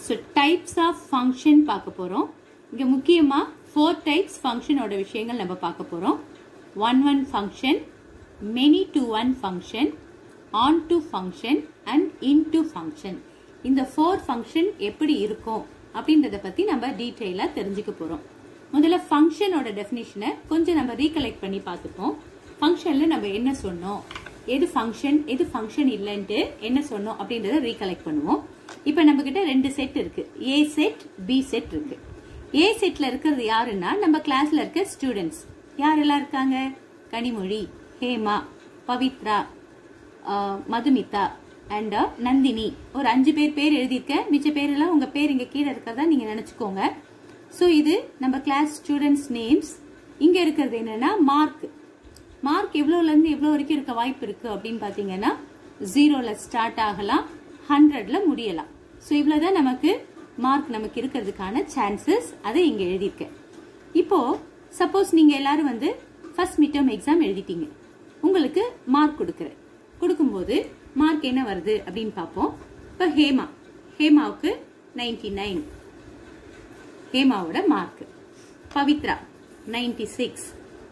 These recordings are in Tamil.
ஸோ டைப்ஸ் ஆஃப் ஃபங்க்ஷன் பார்க்க போகிறோம் இங்கே முக்கியமாக ஃபோர் டைப்ஸ் ஃபங்க்ஷனோட விஷயங்கள் நம்ம பார்க்க போகிறோம் one one function many to one function onto function and into function இந்த ஃபோர் ஃபங்க்ஷன் எப்படி இருக்கும் அப்படின்றத பற்றி நம்ம டீட்டெயிலாக தெரிஞ்சுக்க போகிறோம் முதல்ல ஃபங்க்ஷனோட டெஃபினிஷனை கொஞ்சம் நம்ம ரீகலெக்ட் பண்ணி பார்த்துப்போம் ஃபங்க்ஷனில் நம்ம என்ன சொன்னோம் எது ஃபங்க்ஷன் எது ஃபங்க்ஷன் இல்லைன்ட்டு என்ன சொன்னோம் அப்படின்றத ரீகலெக்ட் பண்ணுவோம் இப்போ நம்ம கிட்ட ரெண்டு செட் இருக்கு ஏ செட் பி செட் இருக்கு ஏ செட்ல இருக்கிறது யாருன்னா நம்ம கிளாஸ்ல இருக்க ஸ்டூடெண்ட்ஸ் யாரெல்லாம் இருக்காங்க கனிமொழி ஹேமா பவித்ரா ஆஹ், மதுமிதா அண்ட் நந்தினி ஒரு அஞ்சு பேர் பேர் எழுதியிருக்க மிச்ச பேரெல்லாம் உங்க பேர் இங்க கீழே இருக்கிறதா நீங்க நினைச்சுக்கோங்க ஸோ இது நம்ம கிளாஸ் ஸ்டூடெண்ட்ஸ் நேம்ஸ் இங்க இருக்கிறது என்னன்னா மார்க் மார்க் எவ்வளோல இருந்து எவ்வளோ வரைக்கும் இருக்க வாய்ப்பு இருக்கு அப்படின்னு பார்த்தீங்கன்னா ஜீரோல ஸ்டார்ட் ஆகலாம் ஹண்ட்ரட்ல முடியலாம் ஸோ இவ்வளோதான் நமக்கு மார்க் நமக்கு இருக்கிறதுக்கான சான்சஸ் அதை இங்க எழுதியிருக்கேன் இப்போ சப்போஸ் நீங்க எல்லாரும் வந்து ஃபர்ஸ்ட் மிட் டேர்ம் எக்ஸாம் எழுதிட்டீங்க உங்களுக்கு மார்க் கொடுக்குறேன் கொடுக்கும்போது மார்க் என்ன வருது அப்படின்னு பார்ப்போம் இப்போ ஹேமா ஹேமாவுக்கு 99 நைன் ஹேமாவோட mark Pavithra 96 six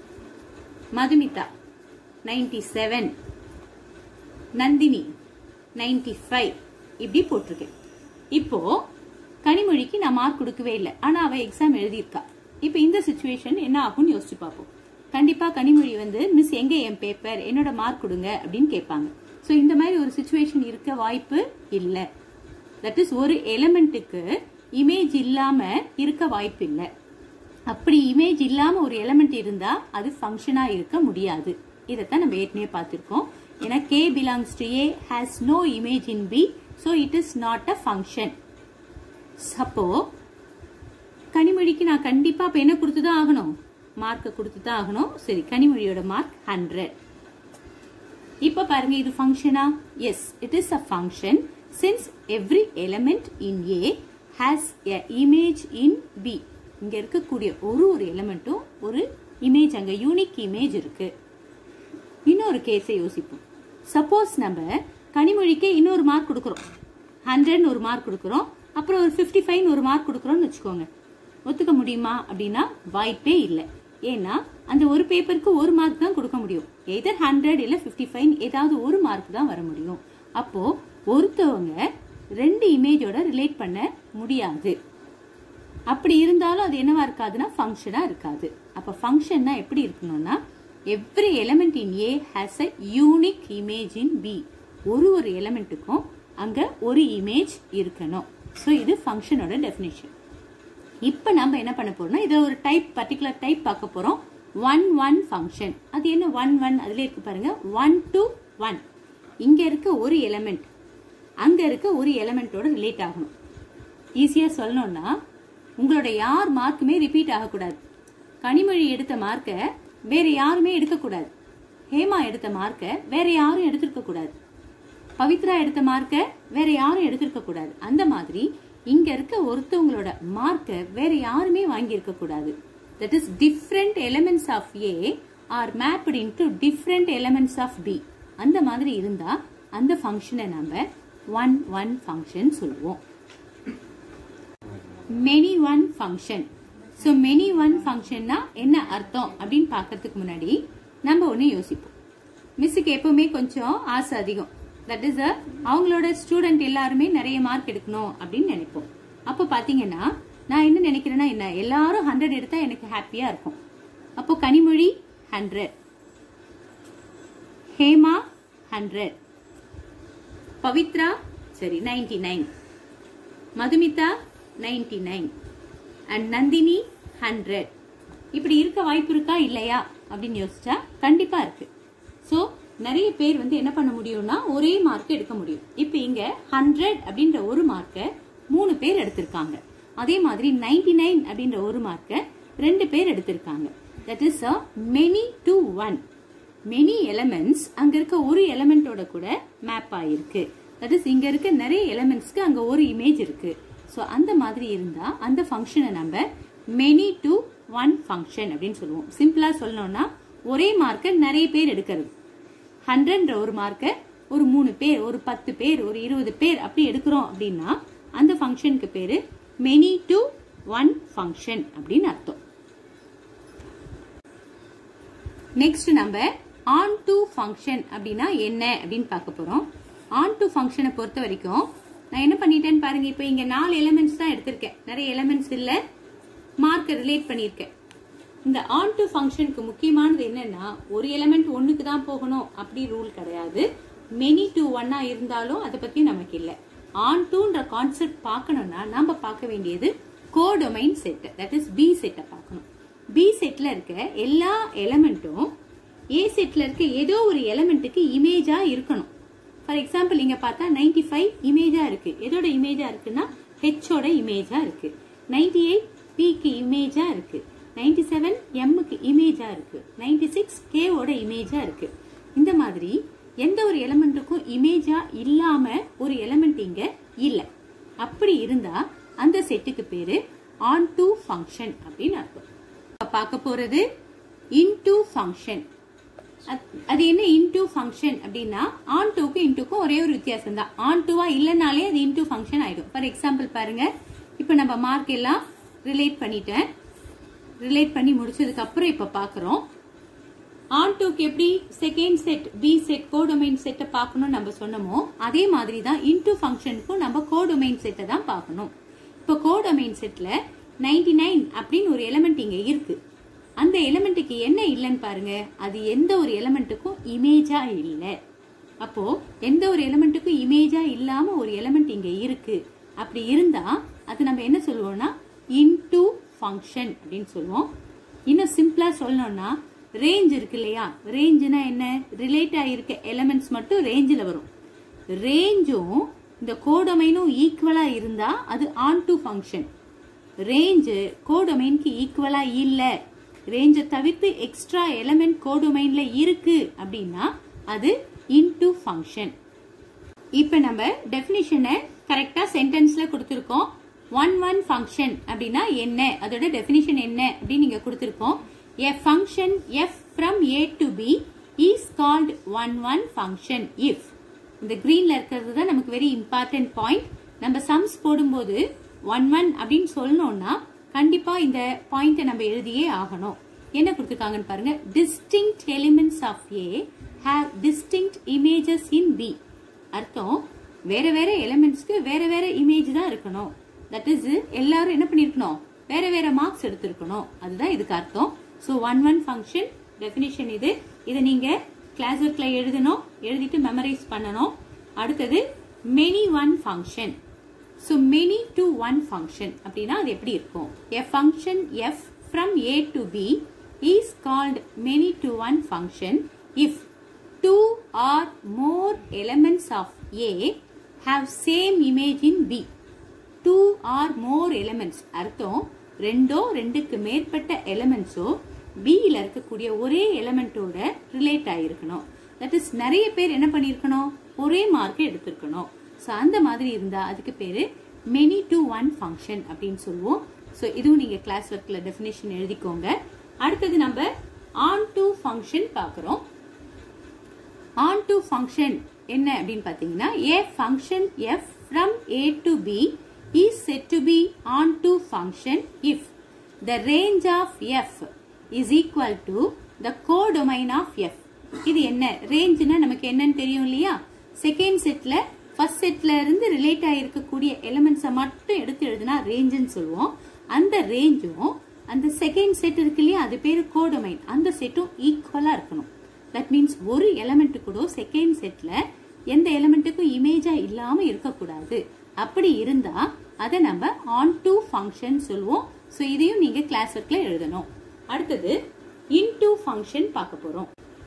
Madhumitha 97 seven Nandini 95 five இப்படி போட்டிருக்கேன் இப்போ கனிமொழிக்கு நான் மார்க் கொடுக்கவே இல்லை ஆனா அவ எக்ஸாம் எழுதியிருக்கா இப்போ இந்த சுச்சுவேஷன் என்ன ஆகும்னு யோசிச்சு பார்ப்போம் கண்டிப்பா கனிமொழி வந்து மிஸ் எங்க என் பேப்பர் என்னோட மார்க் கொடுங்க அப்படின்னு கேட்பாங்க ஸோ இந்த மாதிரி ஒரு சுச்சுவேஷன் இருக்க வாய்ப்பு இல்லை தட் இஸ் ஒரு எலமெண்ட்டுக்கு இமேஜ் இல்லாம இருக்க வாய்ப்பு இல்லை அப்படி இமேஜ் இல்லாம ஒரு எலமெண்ட் இருந்தா அது ஃபங்க்ஷனா இருக்க முடியாது இதைத்தான் நம்ம ஏற்கனவே பார்த்திருக்கோம் ஏன்னா K belongs to A has no image in B so it is not a function அப்போ கனிமொழிக்கு நான் கண்டிப்பா இப்ப என்ன கொடுத்து தான் ஆகணும் மார்க்கை கொடுத்து தான் ஆகணும் சரி கனிமொழியோட மார்க் ஹண்ட்ரட் இப்ப பாருங்க இது ஃபங்க்ஷனா yes it is a function since every element in A has a image in B இங்க இருக்கக்கூடிய ஒரு ஒரு எலிமெண்ட்டும் ஒரு இமேஜ் அங்க யூனிக் இமேஜ் இருக்கு இன்னொரு கேஸை யோசிப்போம் சப்போஸ் நம்ம கனிமொழிக்கு இன்னொரு மார்க் கொடுக்குறோம் ஹண்ட்ரட்னு ஒரு மார்க் கொடுக்குறோம் அப்புறம் ஒரு ஃபிஃப்டி ஃபைவ்னு ஒரு மார்க் கொடுக்குறோம்னு வச்சுக்கோங்க ஒத்துக்க முடியுமா அப்படின்னா வாய்ப்பே இல்லை ஏன்னா அந்த ஒரு பேப்பருக்கு ஒரு மார்க் தான் கொடுக்க முடியும் எதர் ஹண்ட்ரட் இல்ல ஃபிஃப்டி ஃபைவ் ஏதாவது ஒரு மார்க் தான் வர முடியும் அப்போ ஒருத்தவங்க ரெண்டு இமேஜோட ரிலேட் பண்ண முடியாது அப்படி இருந்தாலும் அது என்னவா இருக்காதுன்னா ஃபங்க்ஷனா இருக்காது அப்ப ஃபங்க்ஷன்னா எப்படி இருக்கணும்னா every element in A has a unique image in B ஒரு ஒரு எலிமெண்ட்டுக்கும் அங்க ஒரு இமேஜ் இருக்கணும் ஸோ இது ஃபங்க்ஷனோட டெஃபினேஷன் இப்போ நம்ம என்ன பண்ண போறோம்னா இதை ஒரு டைப் பர்டிகுலர் டைப் பார்க்க போறோம் ஒன் ஒன் ஃபங்க்ஷன் அது என்ன ஒன் ஒன் அதுல இருக்கு பாருங்க ஒன் டு ஒன் இங்க இருக்க ஒரு எலிமெண்ட் அங்க இருக்க ஒரு எலிமெண்டோட ரிலேட் ஆகணும் ஈஸியா சொல்லணும்னா உங்களோட யார் மார்க்குமே ரிப்பீட் ஆகக்கூடாது கனிமொழி எடுத்த மார்க்கை வேற யாருமே எடுக்கக்கூடாது ஹேமா எடுத்த மார்க்கை வேற யாரும் எடுத்திருக்க கூடாது பவித்ரா எடுத்த மார்க்கை வேற யாரும் எடுத்திருக்க கூடாது அந்த மாதிரி இங்க இருக்க ஒருத்தவங்களோட மார்க்கை வேற யாருமே வாங்கி இருக்க கூடாது that is different elements of A are mapped into different elements of B அந்த மாதிரி இருந்தா அந்த ஃபங்க்ஷனை நம்ம ஒன் ஒன் ஃபங்க்ஷன் சொல்லுவோம் many one function so many one ஃபங்க்ஷன்னா என்ன அர்த்தம் அப்படின்னு பார்க்கறதுக்கு முன்னாடி நம்ம ஒன்று யோசிப்போம் மிஸ்ஸுக்கு எப்பவுமே கொஞ்சம் ஆசை அதிகம் தட் இஸ் அவங்களோட ஸ்டூடெண்ட் எல்லாருமே நிறைய மார்க் எடுக்கணும் அப்படின்னு நினைப்போம் அப்போ பார்த்தீங்கன்னா நான் என்ன நினைக்கிறேன்னா என்ன எல்லாரும் ஹண்ட்ரட் எடுத்தா எனக்கு ஹாப்பியா இருக்கும் அப்போ கனிமொழி ஹண்ட்ரட் ஹேமா ஹண்ட்ரட் பவித்ரா சரி 99 nine Madhumitha 99 nine and Nandini hundred இப்படி இருக்க வாய்ப்பு இருக்கா இல்லையா அப்படின்னு யோசிச்சா கண்டிப்பா இருக்கு ஸோ நிறைய பேர் வந்து என்ன பண்ண முடியும்னா ஒரே மார்க் எடுக்க முடியும் இப்போ இங்க ஹண்ட்ரட் அப்படின்ற ஒரு மார்க்கை மூணு பேர் எடுத்திருக்காங்க அதே மாதிரி 99 நைன் அப்படின்ற ஒரு மார்க்கை ரெண்டு பேர் எடுத்திருக்காங்க that is a many to one many elements அங்க இருக்க ஒரு எலமெண்டோட கூட மேப் ஆயிருக்கு தட் இஸ் இங்க இருக்க நிறைய எலமெண்ட்ஸ்க்கு அங்க ஒரு இமேஜ் இருக்கு ஸோ அந்த மாதிரி இருந்தா அந்த ஃபங்க்ஷனை நம்ம மெனி டு ஒன் ஃபங்க்ஷன் அப்படின்னு சொல்லுவோம் சிம்பிளா சொல்லணும்னா ஒரே மார்க்கை நிறைய பேர் எடுக்கிறது ஹண்ட்ரட்ன்ற ஒரு மார்க்கை ஒரு மூணு பேர் ஒரு பத்து பேர் ஒரு இருபது பேர் அப்படி எடுக்கிறோம் அப்படின்னா அந்த ஃபங்க்ஷனுக்கு பேரு மெனி டு ஒன் ஃபங்க்ஷன் அப்படின்னு அர்த்தம் நெக்ஸ்ட் நம்ம ஆன் டு ஃபங்க்ஷன் அப்படின்னா என்ன அப்படின்னு பார்க்க போறோம் ஆன் டு ஃபங்க்ஷனை பொறுத்த வரைக்கும் நான் என்ன பண்ணிட்டேன்னு பாருங்க இப்போ இங்க நாலு எலிமெண்ட்ஸ் தான் எடுத்திருக்கேன் நிறைய எலிமெண்ட்ஸ் இல்ல மார்க்கை ரிலேட் பண்ணியிருக்கேன் இந்த ஆன் டு ஃபங்க்ஷனுக்கு முக்கியமானது என்னன்னா ஒரு எலிமெண்ட் ஒண்ணுக்கு தான் போகணும் அப்படி ரூல் கிடையாது மெனி டு ஒன்னா இருந்தாலும் அதை பத்தி நமக்கு இல்லை ஆன் டூன்ற கான்செப்ட் பார்க்கணும்னா நம்ம பார்க்க வேண்டியது codomain set that is B செட்டை பார்க்கணும் பி செட்ல இருக்க எல்லா எலமெண்ட்டும் ஏ செட்ல இருக்க ஏதோ ஒரு எலமெண்ட்டுக்கு இமேஜா இருக்கணும் ஃபார் எக்ஸாம்பிள் இங்க பார்த்தா 95 ஃபைவ் இமேஜா இருக்கு எதோட இமேஜா இருக்குன்னா ஹெச்சோட இமேஜா இருக்கு 98 எயிட் பிக்கு இமேஜா இருக்கு 97 செவன் எம்முக்கு இமேஜா இருக்கு 96 சிக்ஸ் கேவோட இமேஜா இருக்கு இந்த மாதிரி எந்த ஒரு எலமெண்ட்டுக்கும் இமேஜா இல்லாம ஒரு எலமெண்ட் இங்க இல்ல அப்படி இருந்தா அந்த செட்டுக்கு பேரு ஆன் டு ஃபங்க்ஷன் அப்படின்னு அர்த்தம் இப்ப பார்க்க போறது இன்டு ஃபங்க்ஷன் அது என்ன இன்டு ஃபங்க்ஷன் அப்படின்னா ஆன் டூக்கும் இன்டுக்கும் ஒரே ஒரு வித்தியாசம் தான் ஆன் டூவா இல்லைனாலே அது இன்டு ஃபங்க்ஷன் ஆயிடும் ஃபார் எக்ஸாம்பிள் பாருங்க இப்போ நம்ம மார்க் எல்லாம் ரிலேட் பண்ணிட்டேன் ரிலேட் பண்ணி முடிச்சதுக்கு அப்புறம் இப்ப பாக்குறோம் ஆன் டூக்கு எப்படி second set B set codomain செட்டை பார்க்கணும் நம்ம சொன்னோமோ அதே மாதிரி தான் இன்டு ஃபங்க்ஷனுக்கும் நம்ம கோடொமைன் செட்டை தான் பார்க்கணும் இப்போ கோடொமைன் செட்ல 99 நைன் அப்படின்னு ஒரு எலிமெண்ட் இங்க இருக்கு அந்த எலிமெண்ட்டுக்கு என்ன இல்லைன்னு பாருங்க அது எந்த ஒரு எலிமெண்ட்டுக்கும் இமேஜா இல்லை அப்போ எந்த ஒரு எலிமெண்ட்டுக்கும் இமேஜா இல்லாம ஒரு எலிமெண்ட் இங்க இருக்கு அப்படி இருந்தா அது நம்ம என்ன சொல்லுவோம்னா இன்டு ஃபங்க்ஷன் அப்படின்னு சொல்லுவோம் இன்னும் சிம்பிளா சொல்லணும்னா ரேஞ்ச் இருக்கு இல்லையா ரேஞ்சுனா என்ன ரிலேட் ஆகிருக்க எலிமெண்ட்ஸ் மட்டும் ரேஞ்சில் வரும் ரேஞ்சும் இந்த கோடொமைனும் ஈக்குவலா இருந்தா அது ஆன் டு ஃபங்க்ஷன் ரேஞ்சு கோடொமைனுக்கு ஈக்குவலா இல்ல ரேஞ்சை தவிர்த்து எக்ஸ்ட்ரா எலிமெண்ட் கோடொமைன்ல இருக்கு அப்படின்னா அது இன்டு ஃபங்க்ஷன் இப்ப நம்ம டெபினிஷனை கரெக்டா சென்டென்ஸ்ல கொடுத்திருக்கோம் ஒன் ஒன் ஃபங்க்ஷன் அப்படின்னா என்ன அதோட டெபினிஷன் என்ன அப்படின்னு நீங்க கொடுத்திருக்கோம் a function f from a to b is called one one function if இந்த கிரீன்ல இருக்கிறது தான் நமக்கு வெரி இம்பார்ட்டன்ட் பாயிண்ட் நம்ம சம்ஸ் போடும்போது ஒன் ஒன் அப்படின்னு சொல்லணும்னா கண்டிப்பா இந்த பாயிண்ட்டை நம்ம எழுதியே ஆகணும் என்ன கொடுத்துருக்காங்கன்னு பாருங்க distinct elements of A have distinct images in B அர்த்தம் வேற வேற எலிமெண்ட்ஸ்க்கு வேற வேற இமேஜ் தான் இருக்கணும் தட் இஸ் எல்லாரும் என்ன பண்ணிருக்கணும் வேற வேற மார்க்ஸ் எடுத்திருக்கணும் அதுதான் இதுக்கு அர்த்தம் so one one function definition இது இதை நீங்க கிளாஸ் ஒர்க்ல எழுதணும் எழுதிட்டு மெமரைஸ் பண்ணணும் அடுத்தது many one function so many to one function அப்படின்னா அது எப்படி இருக்கும் a function F from A to B is called many to one function if two or more elements of A have same image in B two or more elements அர்த்தம் ரெண்டோ ரெண்டுக்கு மேற்பட்ட எலிமெண்ட்ஸோ பியில் இருக்கக்கூடிய ஒரே எலிமெண்ட்டோட ரிலேட் ஆகிருக்கணும் தட் இஸ் நிறைய பேர் என்ன பண்ணியிருக்கணும் ஒரே மார்க்கை எடுத்திருக்கணும் ஸோ அந்த மாதிரி இருந்தால் அதுக்கு பேர் மெனி டு ஒன் ஃபங்க்ஷன் அப்படின்னு சொல்லுவோம் ஸோ இதுவும் நீங்கள் கிளாஸ் ஒர்க்கில் டெஃபினேஷன் எழுதிக்கோங்க அடுத்தது நம்ம ஆன் டு ஃபங்க்ஷன் பார்க்குறோம் ஆன் டு ஃபங்க்ஷன் என்ன அப்படின்னு பார்த்தீங்கன்னா a function F from A to B is said to be on to function if the range of f is equal to the codomain of f இது என்ன ரேஞ்ச்னா நமக்கு என்னன்னு தெரியும் இல்லையா செகண்ட் செட்ல ஃபர்ஸ்ட் செட்ல இருந்து ரிலேட் ஆயிருக்கக்கூடிய எலிமெண்ட்ஸை மட்டும் எடுத்து எழுதுனா ரேஞ்சுன்னு சொல்லுவோம் அந்த ரேஞ்சும் அந்த செகண்ட் செட் இருக்கு இல்லையா அது பேரு கோடொமைன் அந்த செட்டும் ஈக்குவலா இருக்கணும் தட் மீன்ஸ் ஒரு எலிமெண்ட் கூட செகண்ட் செட்ல எந்த எலிமெண்ட்டுக்கும் இமேஜா இல்லாம இருக்கக்கூடாது அப்படி இருந்தா அதை நம்ம ஆன் டு ஃபங்க்ஷன் சொல்லுவோம் ஸோ இதையும் நீங்க கிளாஸ் ஒர்க்ல எழுதணும் அடுத்தது இன்டு ஃபங்க்ஷன் பார்க்க போறோம்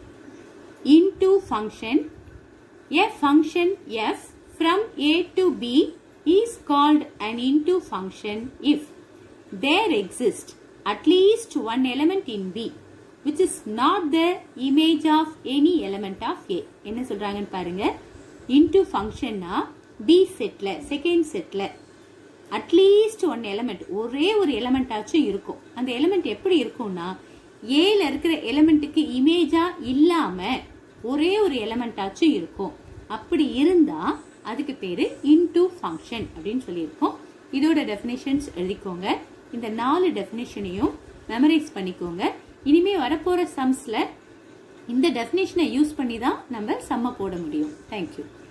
into function a function F from A to B is called an into function if there exist at least one element in B which is not the image of any element of A என்ன சொல்றாங்கன்னு பாருங்க இன்டு ஃபங்க்ஷன்னா பி செட்ல செகண்ட் செட்ல அட்லீஸ்ட் ஒன் எலிமெண்ட் ஒரே ஒரு எலிமெண்ட் ஆச்சும் இருக்கும் அந்த எலிமெண்ட் எப்படி இருக்கும்னா ஏல இருக்கிற எலிமெண்ட்டுக்கு இமேஜா இல்லாம ஒரே ஒரு எலிமெண்ட் ஆச்சும் இருக்கும் அப்படி இருந்தா அதுக்கு பேரு இன்டு ஃபங்க்ஷன் அப்படின்னு சொல்லியிருக்கோம் இதோட டெஃபினேஷன்ஸ் எழுதிக்கோங்க இந்த நாலு டெஃபினேஷனையும் மெமரைஸ் பண்ணிக்கோங்க இனிமே வரப்போற சம்ஸ்ல இந்த டெஃபினேஷனை யூஸ் பண்ணி தான் நம்ம சம்ம போட முடியும் தேங்க்யூ